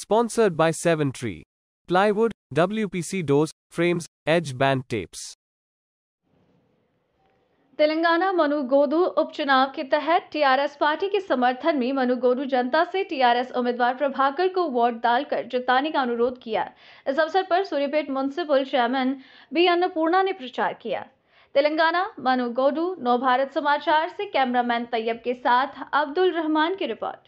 Sponsored by Seven Tree. Plywood, WPC doors, frames, edge band tapes. Telangana मनुगोदू उपचुनाव के तहत TRS party के समर्थन में मनुगोदू जनता से टीआरएस उम्मीदवार प्रभाकर को वोट डालकर जिताने का अनुरोध किया इस अवसर पर Suryapet municipal chairman B Annapurna ने प्रचार किया तेलंगाना मनुगोडू नव भारत समाचार से कैमरामैन तैयब के साथ अब्दुल रहमान की रिपोर्ट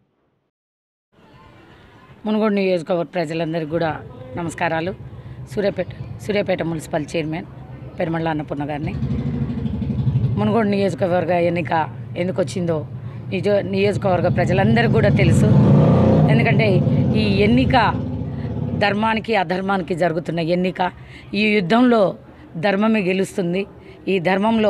మునుగోడు నియోజకవర్గ ప్రజలందరికీ కూడా నమస్కారాలు సూర్యాపేట సూర్యాపేట మున్సిపల్ చైర్మన్ పెరుమళ్ళ అన్నపూర్ణ గారిని మునుగోడు నియోజకవర్గ ఎన్నిక ఎందుకు వచ్చిందో నిజ నియోజకవర్గ ప్రజలందరికీ కూడా తెలుసు ఎందుకంటే ఈ ఎన్నిక ధర్మానికి అధర్మానికి జరుగుతున్న ఎన్నిక ఈ యుద్ధంలో ధర్మమే గెలుస్తుంది ఈ ధర్మంలో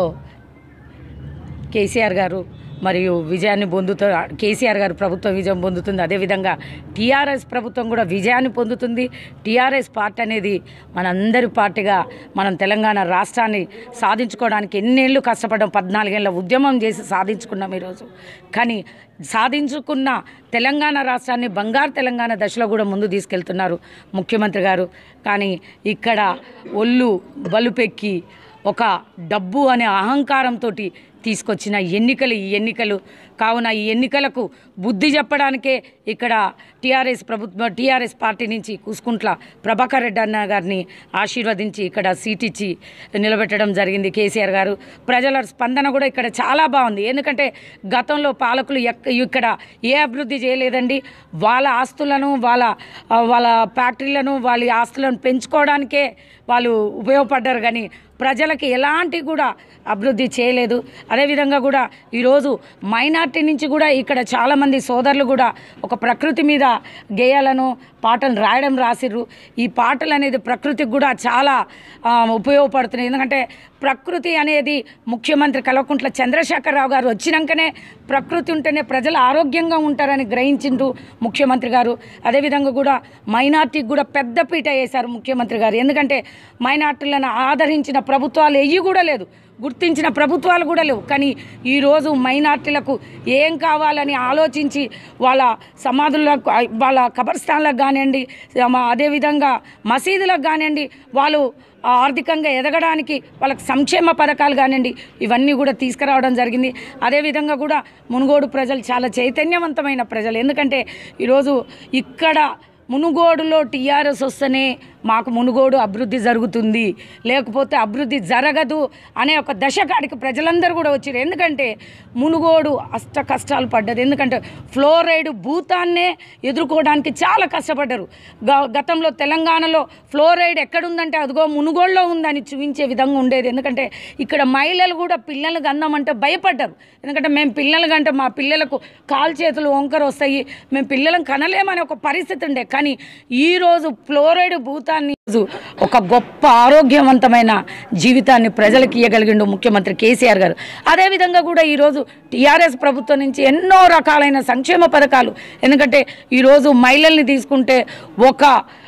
కేసీఆర్ గారు మరియు విజయాన్ని పొందుతూ కేసీఆర్ గారు ప్రభుత్వం విజయం పొందుతుంది అదేవిధంగా టీఆర్ఎస్ ప్రభుత్వం కూడా విజయాన్ని పొందుతుంది టీఆర్ఎస్ పార్టీ అనేది మనందరి పార్టీగా మనం తెలంగాణ రాష్ట్రాన్ని సాధించుకోవడానికి ఎన్నేళ్ళు కష్టపడ్డాం పద్నాలుగేళ్ళ ఉద్యమం చేసి సాధించుకున్నాం ఈరోజు కానీ సాధించుకున్న తెలంగాణ రాష్ట్రాన్ని బంగారు తెలంగాణ దశలో కూడా ముందు తీసుకెళ్తున్నారు ముఖ్యమంత్రి గారు కానీ ఇక్కడ ఒళ్ళు బలుపెక్కి ఒక డబ్బు అనే అహంకారంతో తీసుకొచ్చిన ఎన్నికలు ఈ ఎన్నికలు కావున ఈ ఎన్నికలకు బుద్ధి చెప్పడానికే ఇక్కడ టీఆర్ఎస్ ప్రభుత్వ టీఆర్ఎస్ పార్టీ నుంచి కూసుకుంట్ల ప్రభాకర్ రెడ్డి అన్న గారిని ఆశీర్వదించి ఇక్కడ సీట్ ఇచ్చి నిలబెట్టడం జరిగింది కేసీఆర్ గారు ప్రజల స్పందన కూడా ఇక్కడ చాలా బాగుంది ఎందుకంటే గతంలో పాలకులు ఎక్క ఇక్కడ ఏ అభివృద్ధి చేయలేదండి వాళ్ళ ఆస్తులను వాళ్ళ ఆ, వాళ్ళ ఫ్యాక్టరీలను వాళ్ళ ఆస్తులను పెంచుకోవడానికే వాళ్ళు ఉపయోగపడ్డారు కానీ ప్రజలకి ఎలాంటి కూడా అభివృద్ధి చేయలేదు అదేవిధంగా కూడా ఈరోజు మైనార్టీ నుంచి కూడా ఇక్కడ చాలామంది సోదరులు కూడా ఒక ప్రకృతి మీద గేయాలను పాటలు రాయడం రాసిర్రు ఈ పాటలు అనేది ప్రకృతికి కూడా చాలా ఆ, ఉపయోగపడుతున్నాయి ఎందుకంటే ప్రకృతి అనేది ముఖ్యమంత్రి కల్వకుంట్ల చంద్రశేఖరరావు గారు వచ్చినాకనే ప్రకృతి ఉంటేనే ప్రజలు ఆరోగ్యంగా ఉంటారని గ్రహించిండు ముఖ్యమంత్రి గారు అదేవిధంగా కూడా మైనార్టీకి కూడా పెద్ద పీట వేశారు ముఖ్యమంత్రి గారు ఎందుకంటే మైనార్టీలను ఆదరించిన ప్రభుత్వాలు ఎయ్యి కూడా లేదు గుర్తించిన ప్రభుత్వాలు కూడా లేవు కానీ ఈరోజు మైనార్టీలకు ఏం కావాలని ఆలోచించి వాళ్ళ సమాధులకు వాళ్ళ కబర్స్థాన్లకు కానివ్వండి మా- అదేవిధంగా మసీదులకు కానివ్వండి వాళ్ళు ఆర్థికంగా ఎదగడానికి వాళ్ళకి సంక్షేమ పథకాలు కానివ్వండి ఇవన్నీ కూడా తీసుకురావడం జరిగింది అదేవిధంగా కూడా మునుగోడు ప్రజలు చాలా చైతన్యవంతమైన ప్రజలు ఎందుకంటే ఈరోజు ఇక్కడ మునుగోడులో టీఆర్ఎస్ వస్తేనే మాకు మునుగోడు అభివృద్ధి జరుగుతుంది లేకపోతే అభివృద్ధి జరగదు అనే ఒక దశ కాడికి ప్రజలందరూ కూడా వచ్చారు ఎందుకంటే మునుగోడు అష్ట కష్టాలు పడ్డది ఎందుకంటే ఫ్లోరైడ్ భూతాన్నే ఎదుర్కోవడానికి చాలా కష్టపడ్డారు గ- గతంలో తెలంగాణలో ఫ్లోరైడ్ ఎక్కడుందంటే అదిగో మునుగోడులో ఉందని చూపించే విధంగా ఉండేది ఎందుకంటే ఇక్కడ మహిళలు కూడా పిల్లలు గందామంటే భయపడ్డారు ఎందుకంటే మేము పిల్లలు కంటే మా పిల్లలకు కాలు చేతులు వంకర వస్తాయి మేము పిల్లలను కనలేమనే ఒక పరిస్థితి ఉండే కానీ ఈరోజు ఫ్లోరైడ్ భూతాన్ని ఈరోజు ఒక గొప్ప ఆరోగ్యవంతమైన జీవితాన్ని ప్రజలకు ఇవ్వగలిగిండు ముఖ్యమంత్రి కేసీఆర్ గారు అదేవిధంగా కూడా ఈరోజు టీఆర్ఎస్ ప్రభుత్వం నుంచి ఎన్నో రకాలైన సంక్షేమ పథకాలు ఎందుకంటే ఈరోజు మహిళల్ని తీసుకుంటే ఒక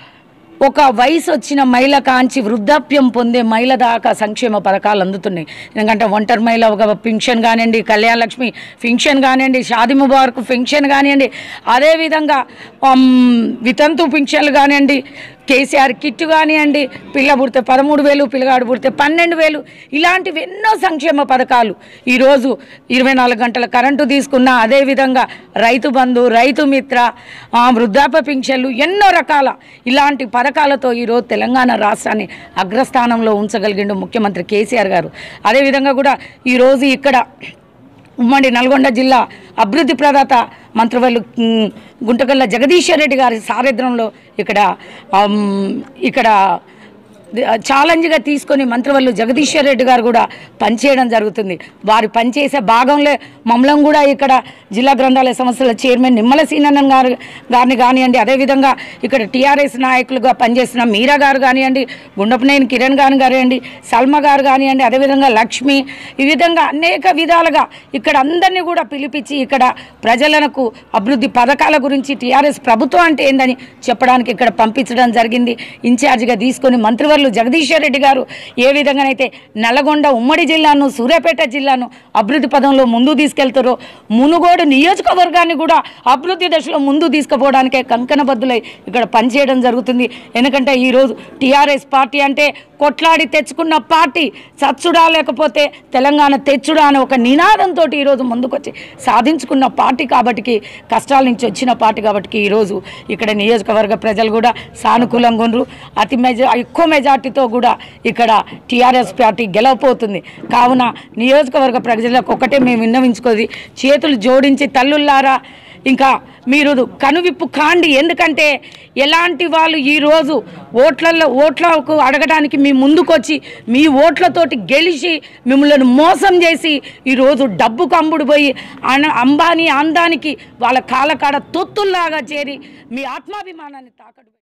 ఒక వయసు వచ్చిన మహిళ కాంచి వృద్ధాప్యం పొందే మహిళ దాకా సంక్షేమ పథకాలు అందుతున్నాయి ఎందుకంటే ఒంటరి మహిళ ఒక పింఛన్ కానివ్వండి కళ్యాణ లక్ష్మి పింఛన్ కానివ్వండి షాది ముబారక్ పింఛన్ కానివ్వండి అదేవిధంగా ఆమ్, వితంతు పింఛన్లు కానివ్వండి కేసీఆర్ కిట్ కానివ్వండి పిల్ల పుడితే పదమూడు వేలు పిల్లగాడు పుడితే పన్నెండు వేలు ఇలాంటివి ఎన్నో సంక్షేమ పథకాలు ఈరోజు ఇరవై నాలుగు గంటల కరెంటు తీసుకున్న అదేవిధంగా రైతు బంధు రైతు మిత్ర ఆ, వృద్ధాప్య పింఛన్లు ఎన్నో రకాల ఇలాంటి పథకాలతో ఈరోజు తెలంగాణ రాష్ట్రాన్ని అగ్రస్థానంలో ఉంచగలిగిండు ముఖ్యమంత్రి కేసీఆర్ గారు అదేవిధంగా కూడా ఈరోజు ఇక్కడ ఉమ్మడి నల్గొండ జిల్లా అభివృద్ధి ప్రదాత మంత్రివర్యులు ఉమ్, గుంటకల్ల జగదీశ్వర్ రెడ్డి గారి సారథ్యంలో ఇక్కడ ఆమ్, ఇక్కడ ఛాలెంజ్గా తీసుకొని మంత్రివర్యులు జగదీశ్వర్ రెడ్డి గారు కూడా పనిచేయడం జరుగుతుంది వారు పనిచేసే భాగంలో మమ్మల్ని కూడా ఇక్కడ జిల్లా గ్రంథాలయ సంస్థల చైర్మన్ నిమ్మల సీనన్నన్ గారు గారిని కానివ్వండి అదేవిధంగా ఇక్కడ టీఆర్ఎస్ నాయకులుగా పనిచేస్తున్న మీరా గారు కానివ్వండి గుండపనేని కిరణ్ గారు కానివ్వండి సల్మా గారు కానివ్వండి అదేవిధంగా లక్ష్మి ఈ విధంగా అనేక విధాలుగా ఇక్కడ అందరినీ కూడా పిలిపించి ఇక్కడ ప్రజలకు అభివృద్ధి పథకాల గురించి టీఆర్ఎస్ ప్రభుత్వం అంటే ఏందని చెప్పడానికి ఇక్కడ పంపించడం జరిగింది ఇన్ఛార్జిగా తీసుకొని మంత్రివర్గ సోదరులు జగదీశ్వర్ రెడ్డి గారు ఏ విధంగానైతే నల్గొండ ఉమ్మడి జిల్లాను సూర్యాపేట జిల్లాను అభివృద్ధి పదంలో ముందు తీసుకెళ్తారో మునుగోడు నియోజకవర్గాన్ని కూడా అభివృద్ధి దశలో ముందు తీసుకుపోవడానికే కంకణబద్దులై ఇక్కడ పనిచేయడం జరుగుతుంది ఎందుకంటే ఈరోజు టీఆర్ఎస్ పార్టీ అంటే కొట్లాడి తెచ్చుకున్న పార్టీ చచ్చుడా లేకపోతే తెలంగాణ తెచ్చుడా అనే ఒక నినాదంతో ఈరోజు ముందుకొచ్చి సాధించుకున్న పార్టీ కాబట్టికి కష్టాల నుంచి వచ్చిన పార్టీ కాబట్టి ఈరోజు ఇక్కడ నియోజకవర్గ ప్రజలు కూడా సానుకూలంగా ఉన్నారు అతి మెజా ఎక్కువ మెజార్టీతో కూడా ఇక్కడ టీఆర్ఎస్ పార్టీ గెలవపోతుంది కావున నియోజకవర్గ ప్రజలకు ఒకటే మేము విన్నవించుకోది చేతులు జోడించి తల్లుల్లారా ఇంకా మీరు కనువిప్పు కాండి ఎందుకంటే ఎలాంటి వాళ్ళు ఈరోజు ఓట్లలో ఓట్లకు అడగడానికి మీ ముందుకొచ్చి మీ ఓట్లతోటి గెలిచి మిమ్మల్ని మోసం చేసి ఈరోజు డబ్బు కంబుడు పోయి అన అంబానీ అందానికి వాళ్ళ కాలకాడ తొత్తుల్లాగా చేరి మీ ఆత్మాభిమానాన్ని తాకడు